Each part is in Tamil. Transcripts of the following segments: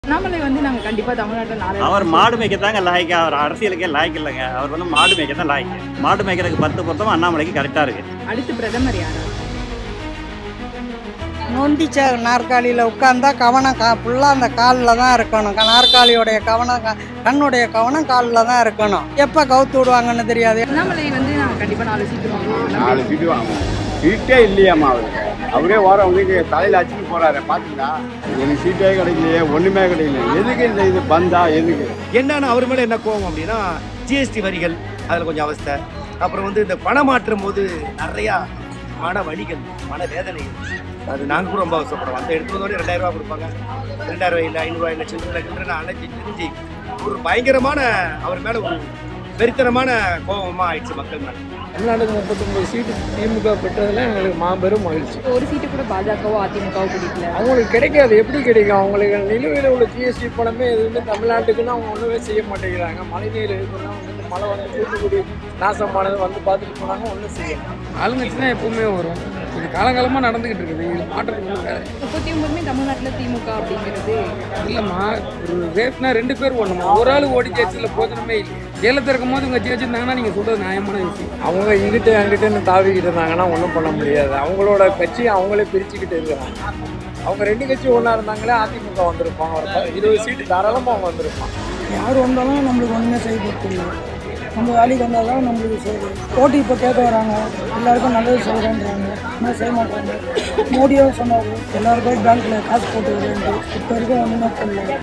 அண்ணாமலை வந்து நாங்க கண்டிப்பா தமிழ்நாட்டில் நாளை அவர் மாடு மேய்க்கத்தாங்க லாய்க்கு அவர் அரசியலுக்கே லாய்க்கு இல்லைங்க அவர் வந்து மாடு மேய்க்க தான் லாய்க்கு மாடு மேய்க்கிறதுக்கு பத்து பொருத்தம் அண்ணாமலைக்கு கரெக்டாக இருக்கு அடுத்து பிரதமர் யாரா நொண்டி சே நாற்காலியில் உட்காந்தா கவனம் கா ஃபுல்லாக அந்த காலில் தான் இருக்கணும் க- நாற்காலியோடைய கவனம் க- கண்ணுடைய கவனம் காலில் தான் இருக்கணும் எப்போ கவுத்து விடுவாங்கன்னு தெரியாது அண்ணாமலை வந்து நாங்க கண்டிப்பா நாலு சீட்டு வாங்குவோம் நாலு சீட்டு வாங்குவோம் சீட்டே இல்லையாம்மா அவருக்கு அவரே ஓரம் வந்து தலையில் அடிச்சுட்டு போறாரு பார்த்தீங்களா எனக்கு சீட்டே கிடைக்கலையே ஒன்றுமே கிடைக்கல எதுக்கு இந்த இது பந்தா எதுக்கு என்னன்னா அவர் மேலே என்ன கோவம் அப்படின்னா ஜிஎஸ்டி வரிகள் அதில் கொஞ்சம் அவஸ்தை அப்புறம் வந்து இந்த பணம் மாற்றும் போது நிறையா மன வலிகள் மன வேதனைகள் அது நாங்கள் கூட ரொம்ப அவசரப்படுறோம் அந்த எடுத்து வந்தோடனே ரெண்டாயிரம் ரூபா கொடுப்பாங்க ரெண்டாயிரம் ரூபாய் இல்லை ஐநூறுரூவா இல்லை சில்லறை சில்லறை அலைஞ்சி தெரிஞ்சு ஒரு பயங்கரமான அவர் மேலே ஒரு வெறித்தனமான கோபமாக ஆயிடுச்சு மக்கள் மேலே தமிழ்நாட்டுக்கு முப்பத்தொம்பது சீட்டு திமுக பெற்றதுல எங்களுக்கு மாபெரும் மகிழ்ச்சி ஒரு சீட்டு கூட பாஜகவோ அதிமுகவோ பிடிக்கல அவங்களுக்கு கிடைக்காது எப்படி கிடைக்கும் அவங்களுக்கு நிலுவையில் உள்ள ஜிஎஸ்டி பணமே எதுவுமே தமிழ்நாட்டுக்குன்னு அவங்க ஒன்றுமே செய்ய மாட்டேங்கிறாங்க மழைநீர் இதெல்லாம் வந்து மழை வந்து தூத்துக்குடி நாசமானது வந்து பார்த்துட்டு போனாங்க ஒன்றும் செய்யல ஆளுங்கட்சி எப்பவுமே வரும் இது காலங்காலமாக நடந்துகிட்டு இருக்குது இது மாற்றத்துக்கு ஒன்றும் வேலை முப்பத்தி ஒன்பதுமே தமிழ்நாட்டில் திமுக அப்படிங்கிறது இல்லைம்மா ஒரு ரேப்னா ரெண்டு பேர் ஓடணுமா ஒரு ஆள் ஓடி ஜெயிச்சதுல போதனமே இல்லை ஜெயலலிதா இருக்கும் போது இவங்க ஜெயிச்சிருந்தாங்கன்னா நீங்கள் சொல்கிறது நியாயமான விஷயம் அவங்க இங்கிட்ட அங்கிட்டன்னு தாவிக்கிட்டு இருந்தாங்கன்னா ஒன்றும் பண்ண முடியாது அவங்களோட கட்சி அவங்களே பிரிச்சுக்கிட்டு இருக்கிறாங்க அவங்க ரெண்டு கட்சி ஒன்றா இருந்தாங்களே அதிமுக வந்திருப்பாங்க ஒரு ப- இருபது சீட்டு தாராளமாக அவங்க வந்திருப்பாங்க யார் வந்தாலும் நம்மளுக்கு ஒன்றுமே செய்யப்படுத்தில்லை நம்ம வேலைக்கு வந்தால் தான் நம்மளுக்கு செய்யுது ஓட்டு இப்போ கேட்க வராங்க எல்லாருக்கும் நல்லது செய்கிறேன்றாங்க ஆனால் செய்ய மாட்டாங்க மோடியும் சொன்னார் எல்லாருக்கும் பேங்க்கில் காசு போட்டு விடுறது இப்போ வரைக்கும் ஒன்றுமே பண்ணல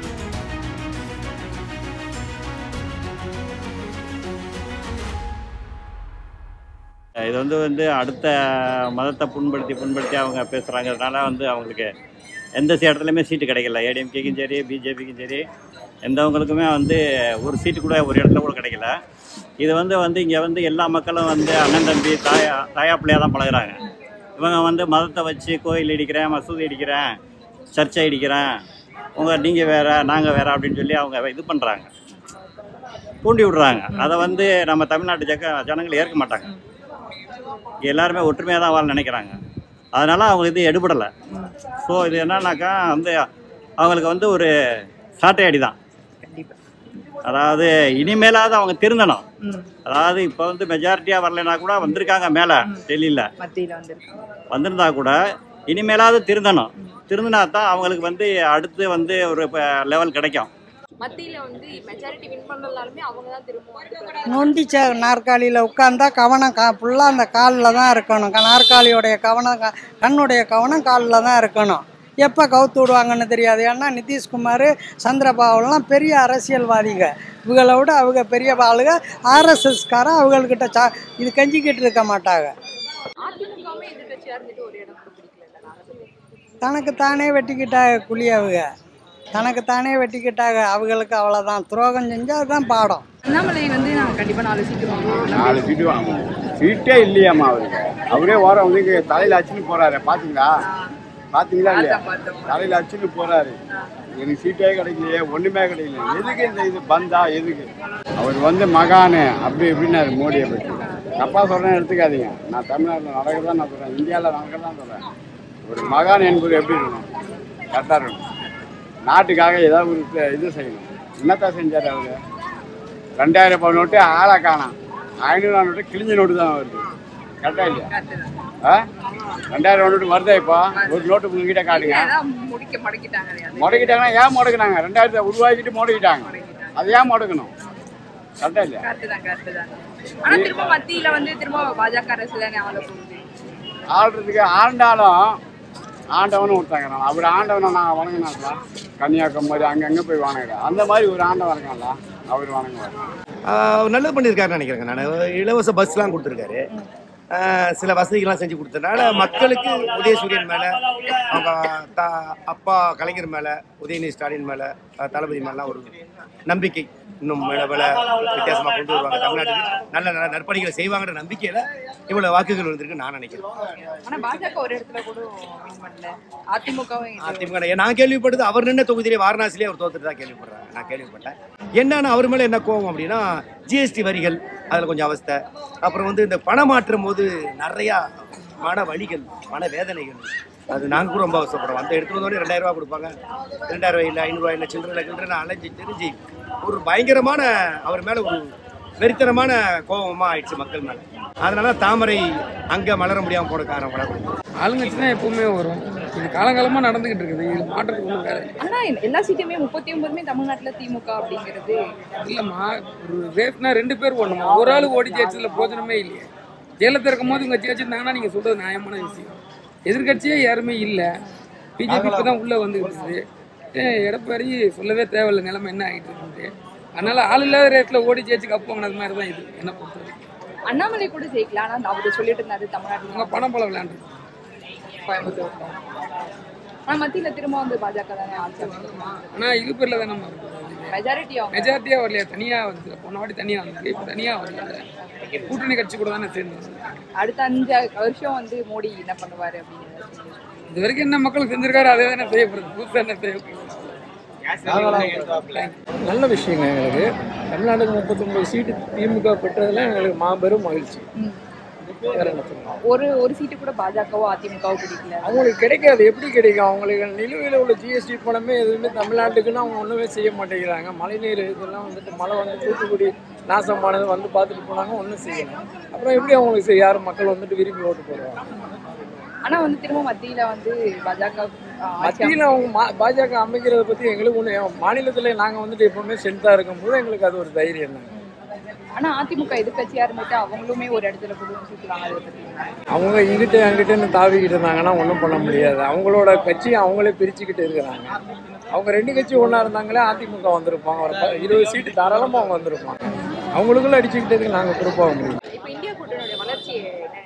இது வந்து வந்து அடுத்த மதத்தை புண்படுத்தி புண்படுத்தி அவங்க பேசுகிறாங்கிறதுனால வந்து அவங்களுக்கு எந்த இடத்துலையுமே சீட்டு கிடைக்கல ஏடிஎம்கேக்கும் சரி பிஜேபிக்கும் சரி எந்தவங்களுக்குமே வந்து ஒரு சீட்டு கூட ஒரு இடத்துல கூட கிடைக்கல இது வந்து வந்து இங்கே வந்து எல்லா மக்களும் வந்து அண்ணன் தம்பி தாயா தாயா பிள்ளையாக தான் பழகுறாங்க இவங்க வந்து மதத்தை வச்சு கோயில் இடிக்கிறேன் மசூதி இடிக்கிறேன் சர்ச்சை இடிக்கிறேன் உங்கள் நீங்கள் வேற நாங்கள் வேற அப்படின்னு சொல்லி அவங்க இது பண்ணுறாங்க தூண்டி விடுறாங்க அதை வந்து நம்ம தமிழ்நாட்டு ஜக்க ஜனங்கள் ஏற்க மாட்டாங்க இங்க எல்லாருமே ஒற்றுமையாக தான் வாழ நினைக்கிறாங்க அதனால் அவங்க இது எடுபடலை ஸோ இது என்னன்னாக்கா வந்து அவங்களுக்கு வந்து ஒரு சாட்டை அடி தான் கண்டிப்பா அதாவது இனிமேலாவது அவங்க திருந்தணும் ம் அதாவது இப்போ வந்து மெஜாரிட்டியாக வரலைன்னா கூட வந்திருக்காங்க மேலே டெல்லியில் மத்தியில் வந்திருக்காங்க வந்திருந்தா கூட இனிமேலாவது திருந்தணும் திருந்தினா தான் அவங்களுக்கு வந்து அடுத்து வந்து ஒரு லெவல் கிடைக்கும் மத்தியில வந்து மெஜாரிட்டி வின் பண்ணலாலுமே அவங்க தான் திரும்ப வந்து நொண்டி சே நாற்காலியில் உட்காந்தா கவனம் கா ஃபுல்லாக அந்த காலில் தான் இருக்கணும் க- நாற்காலியோடைய கவனம் க- கண்ணுடைய கவனம் காலில் தான் இருக்கணும் எப்போ கவுத்து விடுவாங்கன்னு தெரியாது ஏன்னா நிதிஷ்குமார் சந்திரபாபுலாம் பெரிய அரசியல்வாதிங்க இவங்களை விட அவங்க பெரிய ஆளுங்க ஆர்எஸ்எஸ்காரன் அவங்கக்கிட்ட சா இது கெஞ்சிக்கிட்டு இருக்க மாட்டாங்க அதிமுகவுமே எதிர்கட்சியா இருந்துட்டு ஒரு இடம் கூட பிடிக்கல நாங்க தனக்கு தானே வெட்டிக்கிட்டாங்க குழி அவங்க தனக்கு தானே வெட்டிக்கிட்டாங்க அவங்களுக்கு அவ்வளோதான் துரோகம் செஞ்சால் அதுதான் பாடம் அண்ணாமலை வந்து நாங்க கண்டிப்பா நாலு சீட்டு வாங்குவோம் நாலு சீட்டு வாங்குவோம் சீட்டே இல்லையாம்மா அவருக்கு அவரே ஓரம் வந்து தலையில் அடிச்சுட்டு போறாரு பார்த்தீங்களா பார்த்தீங்களா இல்லையா தலையில் அடிச்சுட்டு போறாரு எனக்கு சீட்டே கிடைக்கலையே ஒன்றுமே கிடைக்கல எதுக்கு இந்த இது பந்தா எதுக்கு அவர் வந்து மகானு அப்படி இப்படின்னாரு மோடியை பற்றி தப்பா சொல்கிறேன் எடுத்துக்காதீங்க நான் தமிழ்நாட்டில் நடக்கிறதா நான் சொல்கிறேன் இந்தியாவில் நடக்கிறதான் சொல்கிறேன் ஒரு மகான் என்பது எப்படி இருக்கணும் கரெக்டாக இருக்கணும் நாட்டுக்காக ஏதாவது ஒரு இது- இது செய்யணும் என்னத்தான் செஞ்சார் அவரு ரெண்டாயிரம் ரூபாய் நோட்டு ஆளை காணாம் ஐநூறுவா நோட்டு கிழிஞ்ச நோட்டு தான் வருது கரெக்டா இல்லையா ஆ ரெண்டாயிரம் ரூபா நோட்டு வருதா இப்போ ஒரு நோட்டு உங்ககிட்ட காட்டுங்க முடிக்க மடக்கிட்டாங்க முடக்கிட்டாங்கன்னா ஏன் முடக்குனாங்க ரெண்டாயிரத்தை உருவாக்கிட்டு முடக்கிட்டாங்க அது ஏன் முடக்கணும் கரெக்டா இல்லையா கரெக்ட் தான் கரெக்ட் தான் ஆனா திரும்ப மத்தியில வந்து திரும்ப பாஜக அரசு தானே ஆள போகுது ஆடுறதுக்கு ஆண்டாலும் ஆண்டவனும் விட்டாங்க அவர் ஆண்டவனை நாங்கள் வணங்கினாங்களா கன்னியாகுமரி அங்கங்கே போய் வணங்குறோம் அந்த மாதிரி ஒரு ஆண்டவன் இருக்காங்களா அவர் வணங்குவார் ஆஹ் நல்லது பண்ணியிருக்காருன்னு நினைக்கிறேங்க நான் இலவச பஸ்லாம் கொடுத்துருக்காரு ஆஹ் சில வசதிகள்லாம் செஞ்சு கொடுத்ததுனால மக்களுக்கு உதயசூரியன் மேலே அவங்க த அப்பா கலைஞர் மேலே உதயநிதி ஸ்டாலின் மேலே தளபதி மேலாம் ஒரு நம்பிக்கை இன்னும் மேலே மேலே வித்தியாசமாக கொண்டு வருவாங்க தமிழ்நாட்டுக்கு நல்ல நல்ல நற்பணிகளை செய்வாங்கன்ற நம்பிக்கையில் இவ்வளோ வாக்குகள் வந்திருக்கு நான் நினைக்கிறேன் ஆனா பாஜக ஒரு இடத்துல கூட வின் பண்ணல அதிமுகவும் இது. அதிமுக ல- நான் கேள்விப்பட்டது அவர் நின்ன தொகுதியிலே வாரணாசிலே அவர் தோத்துட்டு தான் கேள்விப்படுறேன் நான் கேள்விப்பட்டேன் என்னன்னா அவர் மேலே என்ன கோவம் அப்படின்னா ஜிஎஸ்டி வரிகள் அதில் கொஞ்சம் அவஸ்தை அப்புறம் வந்து இந்த பணம் மாற்றும் போது நிறையா மன வலிகள் மன வேதனைகள் அது நாங்கள் கூட ரொம்ப அவசரப்படுறோம் அந்த எடுத்துட்டு வந்தோடனே ரெண்டாயிரம் ரூபா கொடுப்பாங்க ரெண்டாயிரம் ரூபாய் இல்லை ஐநூறுரூவா இல்லை சில்லறை கில்லறை அலைஞ்சு தெரிஞ்சு ஒரு பயங்கரமான அவர் மேலே ஒரு வெறித்தனமான கோபமாக ஆயிடுச்சு மக்கள் மேலே அதனால தாமரை அங்கே மலர முடியாமல் போன காரணம் வளர்க்கணும் ஆளுங்கட்சி தான் எப்பவுமே வரும் இது காலங்காலமாக நடந்துகிட்டு இருக்குது இது மாற்றத்துக்கு ஒன்றும் வேலை இல்லை. ஆனா எல்லா சீட்டுமே முப்பத்தி ஒன்பதுமே தமிழ்நாட்டுல திமுக அப்படிங்கிறது இல்லைம்மா ஒரு ரேஸ்னா ரெண்டு பேர் ஓடணுமா ஒரு ஆள் ஓடி ஜெயிச்சதுல போஜனமே இல்லையே ஜெயலலிதா இருக்கும் போது இங்கே ஜெயிச்சிருந்தாங்கன்னா நீங்கள் சொல்கிறது நியாயமான விஷயம் எதிர்க்கட்சியே யாருமே இல்லை பிஜேபி இப்போ தான் உள்ளே வந்து இருக்குது எடப்பாடி சொல்லவே தேவையில்லை நிலைமை என்ன ஆகிட்டு இருக்குது அதனால ஆள் இல்லாத ரேட்டில் ஓடி ஜெயிச்சு கப்பு வாங்கினது மாதிரி தான் இது என்ன பொறுத்த வரைக்கும் அண்ணாமலை கூட ஜெயிக்கலாம் ஆனா அவரு சொல்லிட்டு இருந்தாரு அவங்க தமிழ்நாட்டுல பணம் போல விளையாண்டு கோயம்புத்தூர் ஆனா மத்தியில திரும்ப வந்து பாஜக தானே ஆட்சி அமைக்கும் ஆனால் இது பேரில் தானே இருக்குது மெஜாரிட்டி அவங்க மெஜாரிட்டியாக வரலையா தனியாக வந்து போன வாட்டி தனியாக வந்து இப்போ தனியாக வரல கூட்டணி கட்சி கூட தானே சேர்ந்து வந்தது. அடுத்த அஞ்சு வருஷம் வந்து மோடி என்ன பண்ணுவாரு அப்படின்னு ஏதாச்சும் யோசிக்கிறீங்களா? இது வரைக்கும் என்ன மக்கள் செஞ்சிருக்காரு அதே தானே செய்யப்படுது புதுசாக என்ன செய்யப்படுது நல்ல விஷயங்க எங்களுக்கு தமிழ்நாட்டுக்கு முப்பத்தொம்பது சீட்டு திமுக பெற்றதுல எங்களுக்கு மாபெரும் மகிழ்ச்சி ம். வேற என்ன சொல்லலாம் ஒரு ஒரு சீட்டு கூட பாஜகவோ அதிமுகவோ பிடிக்கல அவங்களுக்கு கிடைக்காது எப்படி கிடைக்கும் அவங்களுக்கு நிலுவையில் உள்ள ஜிஎஸ்டி பணமே எதுவுமே தமிழ்நாட்டுக்குன்னு அவங்க ஒன்றுமே செய்ய மாட்டேங்கிறாங்க மழைநீர் இதெல்லாம் வந்துட்டு மழை வந்து தூத்துக்குடி நாசமானது வந்து பார்த்துட்டு போனாங்க ஒன்றும் செய்யலை அப்புறம் எப்படி அவங்களுக்கு செய்ய யாரும் மக்கள் வந்துட்டு விரும்பி ஓட்டு போடுவாங்க ஆனா வந்து திரும்ப மத்தியில வந்து பாஜக ஆ, ஆட்சி மத்தியில் அவங்க மா- பாஜக அமைக்கிறத பற்றி எங்களுக்கு ஒன்று மாநிலத்தில் நாங்கள் வந்துட்டு எப்பவுமே ஸ்ட்ரென்த்தாக இருக்கும்போது எங்களுக்கு அது ஒரு தைரியம் தான் ஆனா அதிமுக எதிர்க்கட்சியா இருந்துட்டு அவங்களுமே ஒரு இடத்துல கூட சுத்துவாங்க அதை பத்தி அவங்க இங்கிட்டு அங்கிட்டுன்னு தாவிக்கிட்டு இருந்தாங்கன்னா ஒன்றும் பண்ண முடியாது அவங்களோட கட்சி அவங்களே பிரிச்சுக்கிட்டு இருக்கிறாங்க அவங்க ரெண்டு கட்சி ஒன்றா இருந்தாங்களே அதிமுக வந்திருப்பாங்க ஒரு ப- இருபது சீட்டு தாராளமாக அவங்க வந்திருப்பாங்க அவங்களுக்குள்ள அடிச்சுக்கிட்டதுக்கு நாங்கள் பொறுப்பாக முடியும் இப்போ இந்தியா கூட்டணியோட வளர்ச்சி என்ன நினைக்கிறீங்க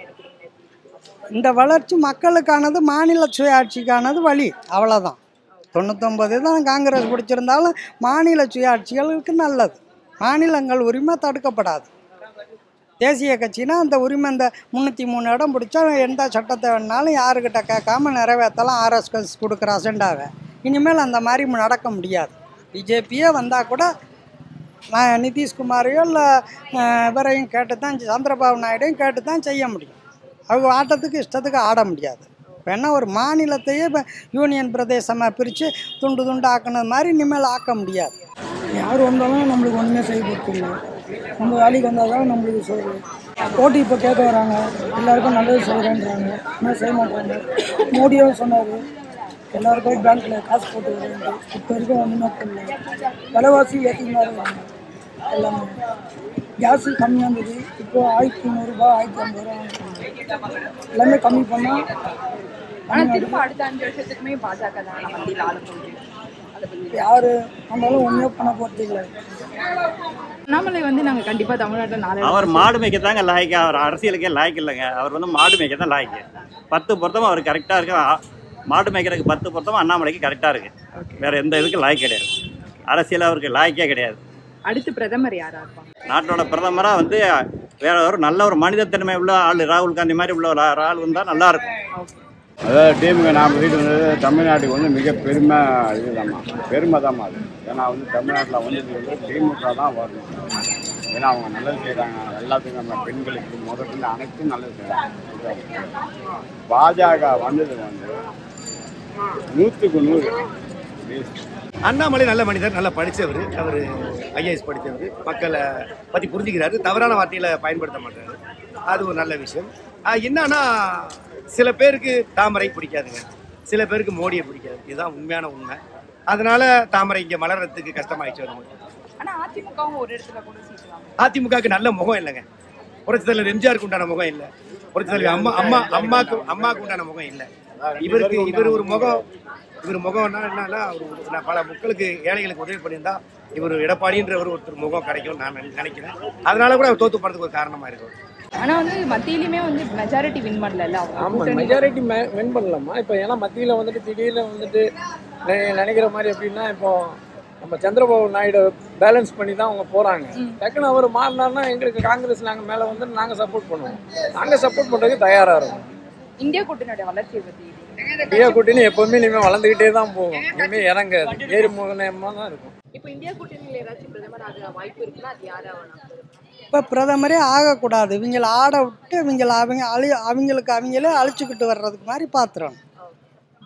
இந்த வளர்ச்சி மக்களுக்கானது மாநில சுயாட்சிக்கானது வழி அவ்வளோதான் தொண்ணூத்தொம்பது தான் காங்கிரஸ் பிடிச்சிருந்தாலும் மாநில சுயாட்சிகளுக்கு நல்லது மாநிலங்கள் உரிமை தடுக்கப்படாது தேசிய கட்சினா அந்த உரிமை இந்த முந்நூற்றி மூணு இடம் பிடிச்சா எந்த சட்டத்தை வேணாலும் யாருக்கிட்ட கேட்காம நிறைவேற்றலாம் ஆர்எஸ்எஸ் கொடுக்குற அசெண்டாவை இனிமேல் அந்த மாதிரி நடக்க முடியாது பிஜேபியே வந்தால் கூட நான் நிதிஷ்குமாரையோ இல்லை இவரையும் கேட்டு தான் சந்திரபாபு நாயுடையும் கேட்டு தான் செய்ய முடியும் அவங்க ஆட்டத்துக்கு இஷ்டத்துக்கு ஆட முடியாது இப்போ என்ன ஒரு மாநிலத்தையே இப்போ யூனியன் பிரதேசமாக பிரித்து துண்டு துண்டு ஆக்குனது மாதிரி இனிமேல் ஆக்க முடியாது யார் வந்தாலும் நம்மளுக்கு ஒன்றுமே செய்ய போகிறது இல்லை நம்ம வேலைக்கு வந்தால் தான் நம்மளுக்கு சோறு ஓட்டு இப்போ கேட்க வராங்க எல்லாருக்கும் நல்லது செய்கிறேன்றாங்க ஆனால் செய்ய மாட்டாங்க மோடியும் சொன்னார் எல்லாருக்கும் பேங்க்கில் காசு போட்டு வரேன்ட்டு இப்போ வரைக்கும் ஒன்றுமே பண்ணல விலைவாசி ஏற்றிக்கிட்டு இருக்காங்க எல்லாமே கேஸு கம்மியாக இருந்தது இப்போ ஆயிரத்தி நூறுரூபா ஆயிரத்தி ஐம்பது ரூபா வாங்கிட்டாங்க. எல்லாமே கம்மி பண்ணால் ஆனா திரும்ப அடுத்த அஞ்சு வருஷத்துக்குமே பாஜக தான் மத்தியில் ஆள போகுது அதை பத்தி யார் வந்தாலும் ஒன்றுமே பண்ண போகிறது இல்லை அண்ணாமலை வந்து நாங்க கண்டிப்பா தமிழ்நாட்டுல நாலு அவர் மாடு மேய்க்க தாங்க லாய்க்கு அவர் அரசியலுக்கே லாய்க்கு இல்லைங்க அவர் வந்து மாடு மேய்க்க தான் லாய்க்கு பத்து பொருத்தமும் அவர் கரெக்டாக இருக்கு ஆ, மாடு மேய்க்கிறதுக்கு பத்து பொருத்தமும் அண்ணாமலைக்கு கரெக்டாக இருக்கு வேற எந்த இதுக்கும் லாய்க்கு கிடையாது அரசியல் அவருக்கு லாய்க்கே கிடையாது அடுத்து பிரதமர் யாரா இருப்பாங்க நாட்டோட பிரதமராக வந்து வேற ஒரு நல்ல ஒரு மனிதத்தன்மை உள்ள ஆள் ராகுல் காந்தி மாதிரி உள்ள ஒரு ஆள் வந்தால் நல்லா இருக்கும் அதாவது டீமுக்கு நாம் வீடு வந்தது தமிழ்நாட்டுக்கு வந்து மிக பெருமை இதுதாம்மா பெருமை தாம்மா அது ஏன்னா வந்து தமிழ்நாட்டில் வந்து இது வந்து திமுக தான் வரணும் ஏன்னா அவங்க நல்லது செய்கிறாங்க எல்லாத்துக்கும் நம்ம பெண்களுக்கு முதற்கொண்டு அனைத்தும் நல்லது செய்கிறாங்க பாஜக வந்தது வந்து நூற்றுக்கு நூறு waste. அண்ணாமலை நல்ல மனிதர் நல்லா படித்தவர் அவர் ஐஏஎஸ் படித்தவர் மக்களை பற்றி புரிஞ்சுக்கிறாரு தவறான வார்த்தையில் பயன்படுத்த மாட்டாரு அது ஒரு நல்ல விஷயம் ஆஹ் என்னன்னா சில பேருக்கு தாமரை பிடிக்காதுங்க சில பேருக்கு மோடியை பிடிக்காது இதுதான் உண்மையான உண்மை அதனால தாமரை இங்கே மலர்றதுக்கு கஷ்டமாயிடுச்சு வரும்போது ஆனா அதிமுகவும் ஒரு இடத்துல கூட சீட்டுவாங்க அதிமுகவுக்கு நல்ல முகம் இல்லைங்க புரட்சி தலைவர் எம்ஜிஆருக்கு உண்டான முகம் இல்லை புரட்சி தலைவர் அம்மா அம்மா அம்மாக்கு அம்மாவுக்கு உண்டான முகம் இல்லை இவருக்கு இவர் ஒரு முகம் இவர் முகம்னா என்னன்னா அவர் ஒரு- நான் பல மக்களுக்கு ஏழைகளுக்கு உதவி பண்ணியிருந்தா இவர் எடப்பாடின்ற ஒரு ஒருத்தர் முகம் கிடைக்கும் நான் நினை- நினைக்கிறேன் அதனால கூட அவர் தோத்து போறதுக்கு ஒரு காரணமா இருக்கும் ஆனா வந்து மத்தியிலுமே வந்து மெஜாரிட்டி வின் பண்ணல அவங்க ஆமாம் கூட்டணி மெஜாரிட்டி வின் பண்ணலாமா இப்போ ஏன்னா மத்தியில் வந்துட்டு திடீர்னு வந்துட்டு நெ- நினைக்கிற மாதிரி எப்படின்னா இப்போ நம்ம சந்திரபாபு நாயுடு பேலன்ஸ் பண்ணி தான் அவங்க போகிறாங்க டக்குன்னு அவர் மாறினார்னா எங்களுக்கு காங்கிரஸ் நாங்கள் மேலே வந்து நாங்கள் சப்போர்ட் பண்ணுவோம் நாங்கள் சப்போர்ட் பண்ணுறதுக்கு தயாராக இருக்கும் இந்தியா கூட்டணியோட வளர்ச்சியை பத்தி இந்தியா கூட்டணி எப்போவுமே இனிமேல் வளர்ந்துக்கிட்டே தான் போகும் இனிமேல் இறங்காது ஏறி முகனயமாக தான் இருக்கும் இப்போ இந்தியா கூட்டணியில் ஏதாச்சும் பிரதமர் ஆக வாய்ப்பு இருக்குன்னா அது யாரா வேணாம் இப்போ பிரதமரே ஆகக்கூடாது இவங்கள ஆட விட்டு இவங்கள அவங்க அழி அவங்களுக்கு அவங்களே அழிச்சுக்கிட்டு வர்றதுக்கு மாதிரி பார்த்துறணும்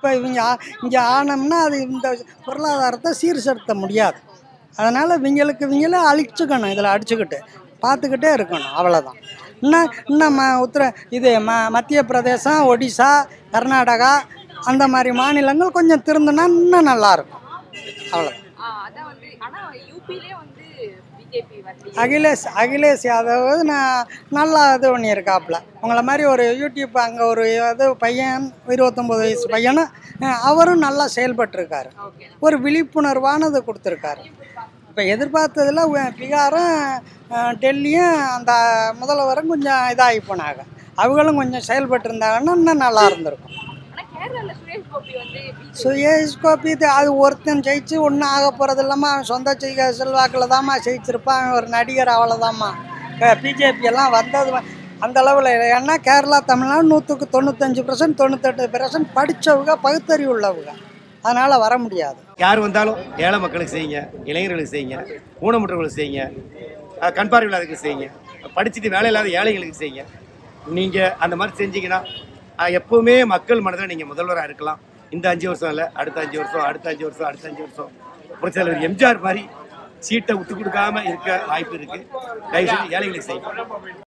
இப்போ இவங்க இங்கே ஆனோம்னா அது இந்த பொருளாதாரத்தை சீர்திருத்த முடியாது அதனால் இவங்களுக்கு இவங்களே அழிச்சுக்கணும் இதில் அடிச்சுக்கிட்டு பார்த்துக்கிட்டே இருக்கணும் அவ்வளோதான் இன்னும் இன்னும் ம உத்தர இது ம மத்திய பிரதேசம் ஒடிசா கர்நாடகா அந்த மாதிரி மாநிலங்கள் கொஞ்சம் திருந்தினா இன்னும் நல்லாயிருக்கும் அவ்வளோதான் ஆ, அதான் வந்து ஆனா யூபிலே வந்து பிஜேபி வரலையே அகிலேஷ் அகிலேஷ் யாதவ் நான் நல்லா இது பண்ணியிருக்காப்புல உங்களை மாதிரி ஒரு யூடியூப் அங்கே ஒரு இது பையன் இருபத்தொம்போது வயசு பையனும் அஹ், அவரும் நல்லா செயல்பட்டிருக்காரு ஒரு விழிப்புணர்வானது கொடுத்துருக்காரு இப்போ எதிர்பார்த்ததில் உ- பீகாரும் அஹ், டெல்லியும் அந்த முதல்வரும் கொஞ்சம் இதாகி போனாங்க அவங்களும் கொஞ்சம் செயல்பட்டு இருந்தாங்கன்னா இன்னும் நல்லா இருந்திருக்கும் ஆனா கேரளால சுரேஷ் கோபி வந்து சுயேஷ் கோபி இது அது ஒருத்தன் ஜெயிச்சு ஒன்றும் ஆக போகிறது இல்லாமல் அவன் சொந்த செய்க செல்வாக்கில் தாம்மா ஜெயிச்சிருப்பான் அவன் ஒரு நடிகர் அவ்வளோதாம்மா பிஜேபி எல்லாம் வந்தது வ- அந்த அளவில் இல்லை ஏன்னா கேரளா தமிழ்நாடு நூற்றுக்கு தொண்ணூத்தஞ்சு பர்சன்ட் தொண்ணூத்தெட்டு பர்சன்ட் படித்தவங்க பகுத்தறிவு உள்ளவங்க அதனால் வர முடியாது யார் வந்தாலும் ஏழை மக்களுக்கு செய்யுங்க இளைஞர்களுக்கு செய்யுங்க ஊனமுற்றவர்களுக்கு செய்யுங்க அஹ் கண் பார்வையில்லாதவர்களுக்கு செய்யுங்க படிச்சுட்டு வேலை இல்லாத ஏழைகளுக்கு செய்யுங்க நீங்கள் அந்த மாதிரி செஞ்சீங்கன்னா அஹ் எப்பவுமே மக்கள் மனதில் நீங்கள் முதல்வராக இருக்கலாம் இந்த அஞ்சு வருஷம் இல்லை அடுத்த அஞ்சு வருஷம் அடுத்த அஞ்சு வருஷம் அடுத்த அஞ்சு வருஷம் புரட்சி தலைவர் எம்ஜிஆர் மாதிரி சீட்டை விட்டு கொடுக்காம இருக்க வாய்ப்பு இருக்கு தயவு செஞ்சு ஏழைகளுக்கு செய்யுங்க